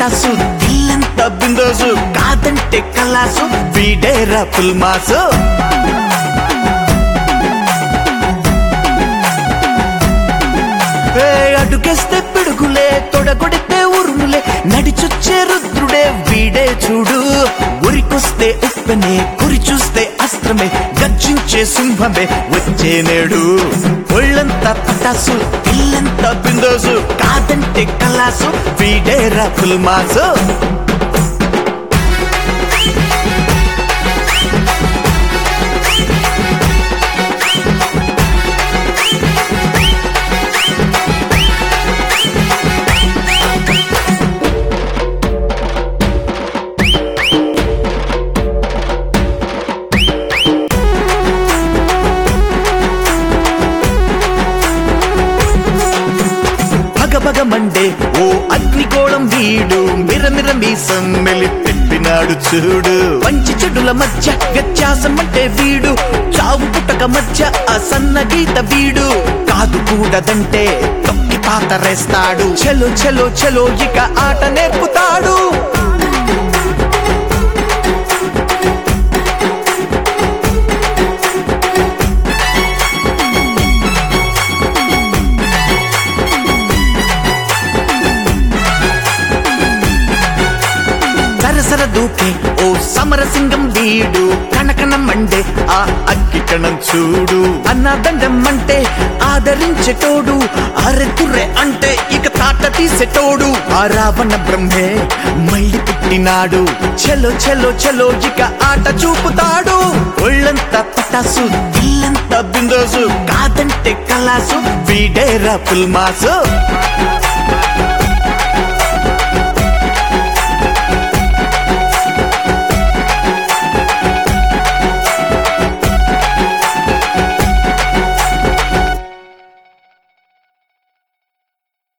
పటాసు దిల్లంత బిందోసు కాదంటే కలాసు వీడేరా పుల్మాసు ఏ అడుగేస్తే పిడుగులే తొడగొడితే ఉరుములే నడిచొచ్చే రుద్రుడే వీడే చూడు ఉరికొస్తే ఉప్పెనే గురి చూస్తే అస్త్రమే గర్జించే సింహమే వచ్చే నేడు ఒళ్ళంతా పటాసు ఇల్లంతా బిందోసు కాదంటే కలాసు వీడేరా ఫుల్మాసు భగభగ మండే ఓ అగ్నిగోళం వీడు మిరమిర మీసం మెలి పెట్టినాడు చూడు మంచి చెడుల మధ్య వ్యత్యాసం అంటే వీడు చావు పుట్టక మధ్య ఆ సన్న గీత వీడు కాదు కూడదంటే తొక్కి పాతరేస్తాడు చెలో చెలో చెలో ఇక ఆట నేర్పుతాడు సరసర దూకే ఓ సమరసింగం వీడు కనకనం మండే ఆ అగ్గి కణం చూడు అన్నదండం అంటే ఆదరించేటోడు అరెతుర్రె అంటే ఇక తాట తీసేటోడు ఆ రావణ బ్రహ్మే మళ్ళీ పుట్టినాడు చెలో చెలో చెలో ఇక ఆట చూపుతాడు ఒళ్ళంతా పటాసు ఇల్లంతా బిందోసు కాదంటే కలాసు వీడేరా పుల్మాసు